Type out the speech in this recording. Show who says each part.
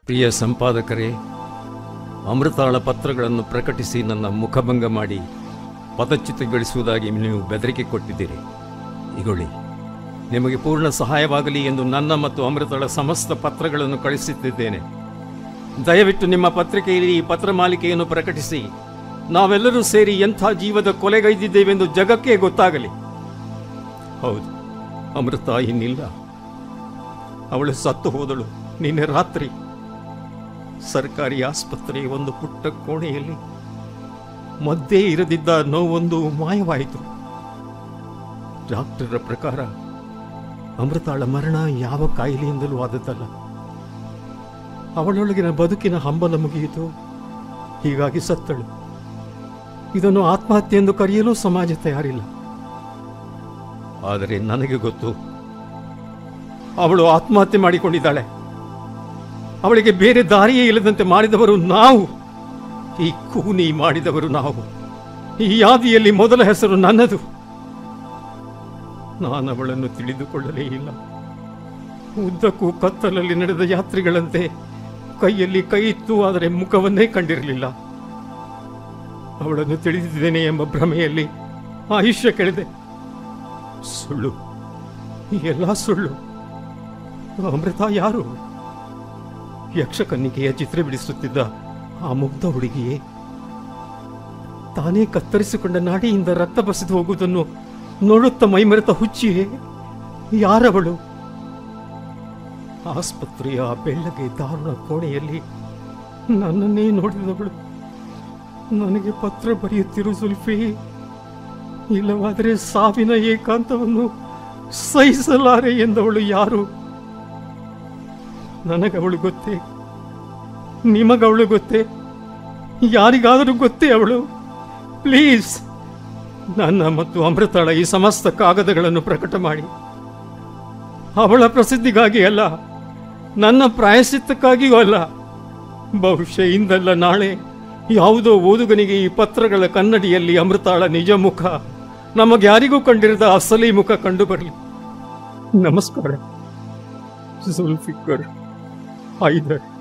Speaker 1: ಪ್ರಿಯ ಸಂಪಾದಕರೇ ಅಮೃತಾಳ ಪತ್ರಗಳನ್ನು ಪ್ರಕಟಿಸಿ ನನ್ನ ಮುಖಭಂಗ ಮಾಡಿ ಪದಚ್ಯುತಿಗೊಳಿಸುವುದಾಗಿ ನೀವು ಬೆದರಿಕೆ ಕೊಟ್ಟಿದ್ದೀರಿ ಇಗೊಳ್ಳಿ ನಿಮಗೆ ಪೂರ್ಣ ಸಹಾಯವಾಗಲಿ ಎಂದು ನನ್ನ ಮತ್ತು ಅಮೃತಳ ಸಮಸ್ತ ಪತ್ರಗಳನ್ನು ಕಳಿಸುತ್ತಿದ್ದೇನೆ ದಯವಿಟ್ಟು ನಿಮ್ಮ ಪತ್ರಿಕೆಯಲ್ಲಿ ಈ ಪತ್ರ ಮಾಲಿಕೆಯನ್ನು ಪ್ರಕಟಿಸಿ ನಾವೆಲ್ಲರೂ ಸೇರಿ ಎಂಥ ಜೀವದ ಕೊಲೆಗೈದಿದ್ದೇವೆಂದು ಜಗಕ್ಕೆ ಗೊತ್ತಾಗಲಿ ಹೌದು ಅಮೃತ ಇನ್ನಿಲ್ಲ ಅವಳು ಸತ್ತು ಹೋದಳು ನಿನ್ನೆ ರಾತ್ರಿ ಸರ್ಕಾರಿ ಆಸ್ಪತ್ರೆಯ ಒಂದು ಪುಟ್ಟ ಕೋಣೆಯಲ್ಲಿ ಮದ್ದೇ ಇರದಿದ್ದ ನೋವೊಂದು ಮಾಯವಾಯಿತು ಡಾಕ್ಟರ ಪ್ರಕಾರ ಅಮೃತಾಳ ಮರಣ ಯಾವ ಕಾಯಿಲೆಯಿಂದಲೂ ಆದದ್ದಲ್ಲ ಅವಳೊಳಗಿನ ಬದುಕಿನ ಹಂಬಲ ಮುಗಿಯಿತು ಹೀಗಾಗಿ ಸತ್ತಳು ಇದನ್ನು ಆತ್ಮಹತ್ಯೆ ಎಂದು ಕರೆಯಲು ಸಮಾಜ ತಯಾರಿಲ್ಲ ಆದರೆ ನನಗೆ ಗೊತ್ತು ಅವಳು ಆತ್ಮಹತ್ಯೆ ಮಾಡಿಕೊಂಡಿದ್ದಾಳೆ ಅವಳಿಗೆ ಬೇರೆ ದಾರಿಯೇ ಇಲ್ಲದಂತೆ ಮಾಡಿದವರು ನಾವು ಈ ಕೂನಿ ಮಾಡಿದವರು ನಾವು ಈ ಯಾದಿಯಲ್ಲಿ ಮೊದಲ ಹೆಸರು ನನ್ನದು ನಾನು ಅವಳನ್ನು ತಿಳಿದುಕೊಳ್ಳಲೇ ಇಲ್ಲ ಉದ್ದಕ್ಕೂ ಕತ್ತಲಲ್ಲಿ ನಡೆದ ಯಾತ್ರಿಗಳಂತೆ ಕೈಯಲ್ಲಿ ಕೈ ಇತ್ತು ಆದರೆ ಮುಖವನ್ನೇ ಕಂಡಿರಲಿಲ್ಲ ಅವಳನ್ನು ತಿಳಿದಿದ್ದೇನೆ ಎಂಬ ಭ್ರಮೆಯಲ್ಲಿ ಆಯುಷ್ಯ ಕಳೆದೆ ಸುಳ್ಳು ಎಲ್ಲ ಸುಳ್ಳು ಅಮೃತ ಯಾರು ಯಕ್ಷಕನ್ನಿಕೆಯ ಚಿತ್ರ ಬಿಡಿಸುತ್ತಿದ್ದ ಆ ಮುಗ್ಧ ಹುಡುಗಿಯೇ ತಾನೇ ಕತ್ತರಿಸಿಕೊಂಡ ನಾಡಿಯಿಂದ ರಕ್ತ ಬಸಿದು ಹೋಗುವುದನ್ನು ನೋಡುತ್ತ ಮೈಮರೆತ ಹುಚ್ಚಿಯೇ ಯಾರವಳು ಆಸ್ಪತ್ರೆಯ ಆ ಬೆಳ್ಳಗೆ ದಾರುಣ ಕೋಣೆಯಲ್ಲಿ ನನ್ನನ್ನೇ ನೋಡಿದವಳು ನನಗೆ ಪತ್ರ ಬರೆಯುತ್ತಿರು ಸುಲ್ಫಿ ಇಲ್ಲವಾದರೆ ಸಾವಿನ ಏಕಾಂತವನ್ನು ಸಹಿಸಲಾರೆ ಎಂದವಳು ಯಾರು ನನಗವಳು ಗೊತ್ತೇ ನಿಮಗವಳು ಗೊತ್ತೇ ಯಾರಿಗಾದರೂ ಗೊತ್ತೇ ಅವಳು ಪ್ಲೀಸ್ ನನ್ನ ಮತ್ತು ಅಮೃತಳ ಈ ಸಮಸ್ತ ಕಾಗದಗಳನ್ನು ಪ್ರಕಟ ಮಾಡಿ ಅವಳ ಪ್ರಸಿದ್ಧಿಗಾಗಿ ಅಲ್ಲ ನನ್ನ ಪ್ರಾಯಶ್ಚಿತ್ತಕ್ಕಾಗಿಯೂ ಅಲ್ಲ ಬಹುಶಃ ಇಂದಲ್ಲ ನಾಳೆ ಯಾವುದೋ ಓದುಗನಿಗೆ ಈ ಪತ್ರಗಳ ಕನ್ನಡಿಯಲ್ಲಿ ಅಮೃತಾಳ ನಿಜ ಮುಖ ನಮಗ್ಯಾರಿಗೂ ಕಂಡಿರದ ಅಸಲಿ ಮುಖ ಕಂಡು ಬರಲಿ ನಮಸ್ಕಾರ ಜುಲ್ಫಿಕರ್ ಹೈದರ್